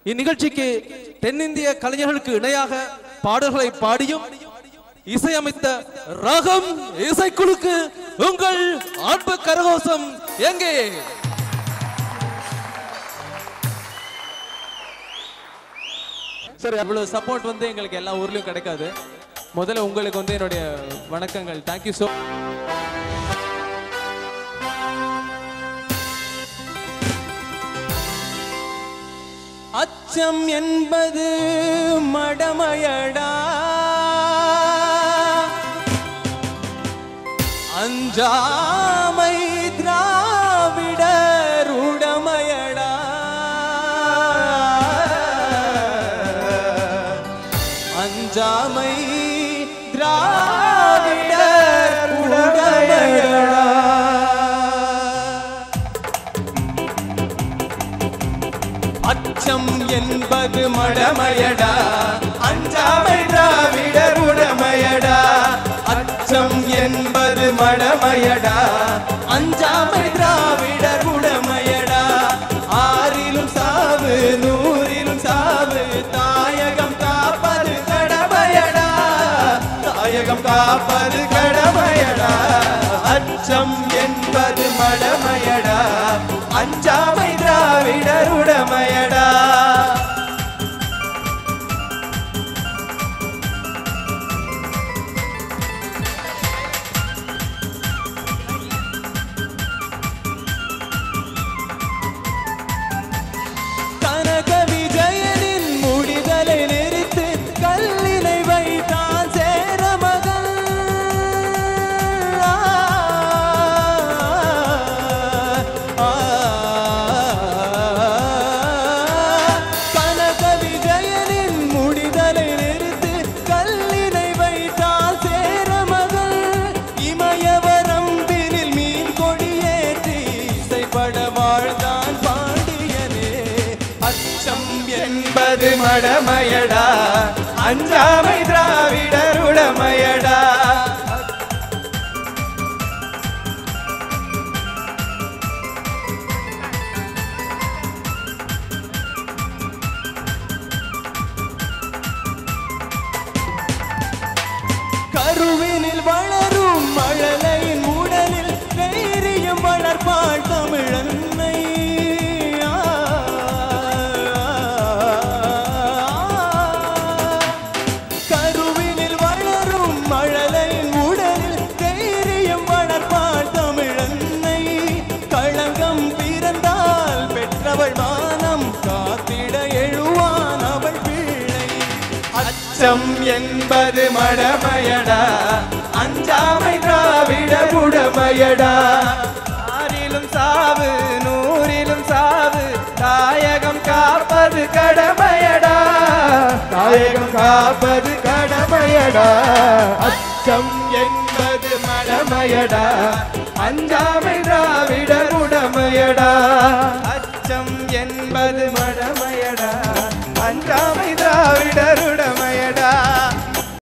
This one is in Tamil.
இந்நிகழ்ச்சிக்கு தென்னிந்திய கலைஞர்களுக்கு இணையாக பாடல்களை பாடியும் இசையமைத்த ரகம் இசைக்குழுக்கு உங்கள் அன்பு கரகோசம் எங்கே சார் இவ்வளவு சப்போர்ட் வந்து எங்களுக்கு எல்லா ஊர்லயும் கிடைக்காது முதல்ல உங்களுக்கு வந்து என்னுடைய வணக்கங்கள் தேங்க்யூ ஸோ அச்சம் என்பது மடமையடா அஞ்சாமை திராவிடர் உடமையடா அஞ்சாமை திராவிடர் உடமையடா அச்சம் என்பது மடமையடா அஞ்சாமை திராவிடர் உடமையடா அச்சம் என்பது மடமையடா அஞ்சாமை திராவிடர் உடமையடா ஆறிலும் சாவு நூறிலும் சாவு தாயகம் காப்பது கடமையடா தாயகம் காப்பது கடமையடா அச்சம் என்பது மடமையடா அஞ்சாமை திராவிடர் உடமையடா கனக விஜயனின் முடிதலை நெறித்து கல்லினை வைத்தான் சேர மகன் கனக விஜயனின் முடிதலை நிறுத்து கல்லினை வைத்தால் சேர மகள் இமயவரம்பினில் மீன் கொடியேற்றி இசைப்பட வாழ்ந்தான் பாண்டியனே அச்சம் என்பது மடமையடா அஞ்சாமை திராவிடர் உடமையடா கருவினில் வளரும் மழலையின் உடலில் தைரியம் வளர்ப்பாள் தமிழன்னை கருவினில் வளரும் மழலையின் உடலில் தைரியம் வளர்ப்பாள் தமிழன்னை களங்கம் பிறந்தால் பெற்றவள் மானம் காத்திட எழுவான் அவள் பிள்ளை அச்சம் என்பது மடமையடா அஞ்சாமை திராவிட உடமையடா ஆறிலும் சாவு நூறிலும் சாவு தாயகம் காப்பது கடமையடா தாயகம் காப்பது கடமையடா அச்சம் என்பது மடமையடா அஞ்சாமை திராவிட உடமையடா